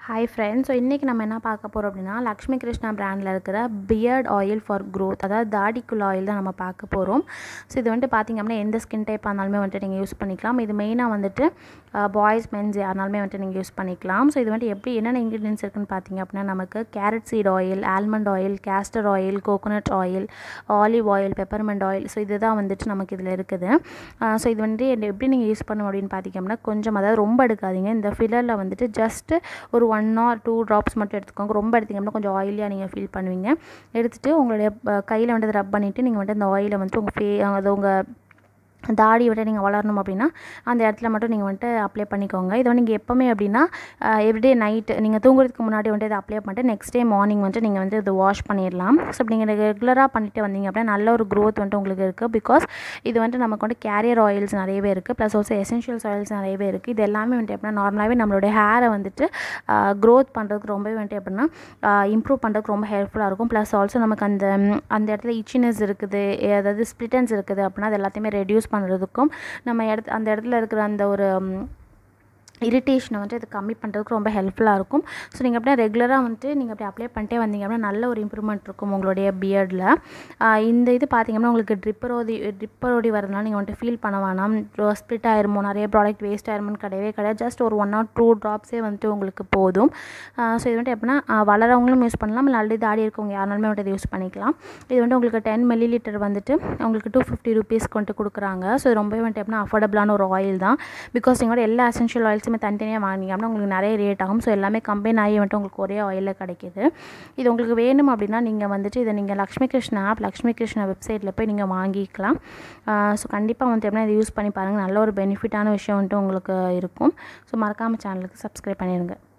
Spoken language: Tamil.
ஹாய் ஃப்ரெண்ட்ஸ் ஸோ இன்றைக்கி நம்ம என்ன பார்க்க போகிறோம் அப்படின்னா லக்ஷ்மி கிருஷ்ணா பிராண்டில் இருக்கிற பியர்ட் ஆயில் ஃபார் க்ரோத் அதாவது தாடிக்குள்ள ஆயில் தான் நம்ம பார்க்க போகிறோம் ஸோ இது வந்துட்டு பார்த்திங்க அப்படின்னா எந்த ஸ்கின் டைப்பாக இருந்தாலுமே வந்துட்டு நீங்கள் யூஸ் பண்ணிக்கலாம் இது மெயினாக வந்துட்டு பாய்ஸ் மென்ஸ் யாருனாலுமே வந்துட்டு நீங்கள் யூஸ் பண்ணிக்கலாம் ஸோ இது வந்துட்டு எப்படி என்னென்ன இன்க்ரீடியன்ஸ் இருக்குன்னு பார்த்தீங்க அப்படின்னா நமக்கு carrot seed oil almond oil castor oil coconut oil olive oil peppermint oil so இதுதான் வந்துட்டு நமக்கு இதில் இருக்குது ஸோ இது வந்துட்டு எப்படி நீங்கள் யூஸ் பண்ணணும் அப்படின்னு பார்த்தீங்க அப்படின்னா கொஞ்சம் அதாவது ரொம்ப எடுக்காதீங்க இந்த ஃபில்லரில் வந்துட்டு ஜஸ்ட்டு ஒரு ஒன் ஆர் டூ ட்ராப்ஸ் மட்டும் எடுத்துக்கோங்க ரொம்ப எடுத்திங்க அப்படின்னா கொஞ்சம் ஆயிலியாக நீங்கள் ஃபீல் பண்ணுவீங்க எடுத்துகிட்டு உங்களுடைய கையில் வந்துட்டு ரப் பண்ணிவிட்டு நீங்கள் வந்துட்டு அந்த ஆயிலை வந்துட்டு உங்கள் ஃபே அது உங்கள் தாடி விட்டு நீங்கள் வளரணும் அப்படின்னா அந்த இடத்துல மட்டும் நீங்கள் வந்துட்டு அப்ளை பண்ணிக்கோங்க இதை நீங்கள் எப்போவுமே அப்படின்னா எவ்ரிடே நைட்டு நீங்கள் தூங்குறதுக்கு முன்னாடி வந்துட்டு இதை அப்ளை பண்ணிட்டு நெக்ஸ்ட் டே மார்னிங் வந்துட்டு நீங்கள் வந்து இது வாஷ் பண்ணிடலாம் ஸோ அப்படி நீங்கள் ரெகுலராக பண்ணிட்டு வந்தீங்க அப்படின்னா நல்ல ஒரு க்ரோத் வந்துட்டு உங்களுக்கு இருக்குது பிகாஸ் இது வந்துட்டு நமக்கு வந்து கேரியர் ஆயில்ஸ் நிறையவே இருக்குது ப்ளஸ் ஆல்சோ எசென்ஷியல்ஸ் ஆயில்ஸ் நிறையவே இருக்குது இது எல்லாமே வந்துட்டு எப்படின்னா நார்மலாகவே நம்மளுடைய ஹேரை வந்துட்டு க்ரோத் பண்ணுறதுக்கு ரொம்பவே வந்துட்டு எப்படின்னா இம்ப்ரூவ் பண்ணுறதுக்கு ரொம்ப ஹெல்ப்ஃபுல்லாக இருக்கும் ப்ளஸ் ஆல்சோ நமக்கு அந்த அந்த இடத்துல இச்சினஸ் இருக்குது அதாவது ஸ்ப்ளிட்டன்ஸ் இருக்குது அப்படின்னா அது எல்லாத்தையுமே ரெடியூஸ் பண்ணுறதுக்கும் நம்ம இடத்து அந்த இடத்துல இருக்கிற அந்த ஒரு இரிட்டேஷனை வந்துட்டு இது கம்மி பண்ணுறதுக்கு ரொம்ப ஹெல்ப்ஃபுல்லாக இருக்கும் ஸோ நீங்கள் அப்படியே ரெகுலராக வந்துட்டு நீங்கள் அப்படி அப்ளை பண்ணிட்டே வந்தீங்க அப்படின்னா நல்ல ஒரு இம்ப்ரூவ்மெண்ட் இருக்கும் உங்களுடைய பியர்டில் இந்த இது பார்த்தீங்கன்னா உங்களுக்கு ட்ரிப்பரோதி ட்ரிப்பரோடி வரதுனால நீங்கள் வந்துட்டு ஃபீல் பண்ண வேணாம் ஸ்ப்ளிட் ஆயிருமோ நிறைய ப்ராடக்ட் வேஸ்ட் ஆயிருமோன்னு கிடையவே கிடையாது ஜஸ்ட் ஒரு ஒன் ஆர் டூ ட்ராப்ஸே வந்துட்டு உங்களுக்கு போதும் ஸோ இது வந்துட்டு எப்படின்னா வளரவங்களும் யூஸ் பண்ணலாம் இல்லை ஆல்ரெடி தாடி இருக்கவங்க யாருனாலுமே வந்துட்டு இதை யூஸ் பண்ணிக்கலாம் இது வந்துட்டு உங்களுக்கு டென் மில்லி லிட்டர் வந்துட்டு உங்களுக்கு டூ ஃபிஃப்டி ருபீஸ்க்கு வந்துட்டு கொடுக்குறாங்க ஸோ இது ரொம்பவே வந்துட்டு எப்படின்னா அஃபோர்டபுளான ஒரு ஆயில் தான் பிகாஸ் நீங்களோட எல்லா எசென்ஷியல் ஆயில்ஸுமே தனித்தனியாக வாங்கினீங்க அப்படின்னா உங்களுக்கு நிறைய ரேட் ஆகும் ஸோ எல்லாமே கம்பைன் ஆகி வந்துட்டு உங்களுக்கு ஒரே ஆயிலில் கிடைக்கிது இது உங்களுக்கு வேணும் அப்படின்னா நீங்கள் வந்துட்டு இதை நீங்கள் லக்ஷ்மி கிருஷ்ணா ஆப் லக்ஷ்மி கிருஷ்ணா வெப்சைட்டில் போய் நீங்கள் வாங்கிக்கலாம் ஸோ கண்டிப்பாக வந்துட்டு எப்படின்னா இதை யூஸ் பண்ணி பாருங்கள் நல்ல ஒரு பெனிஃபிட்டான விஷயம் வந்துட்டு உங்களுக்கு இருக்கும் ஸோ மறக்காமல் சேனலுக்கு சப்ஸ்கிரைப் பண்ணிடுங்க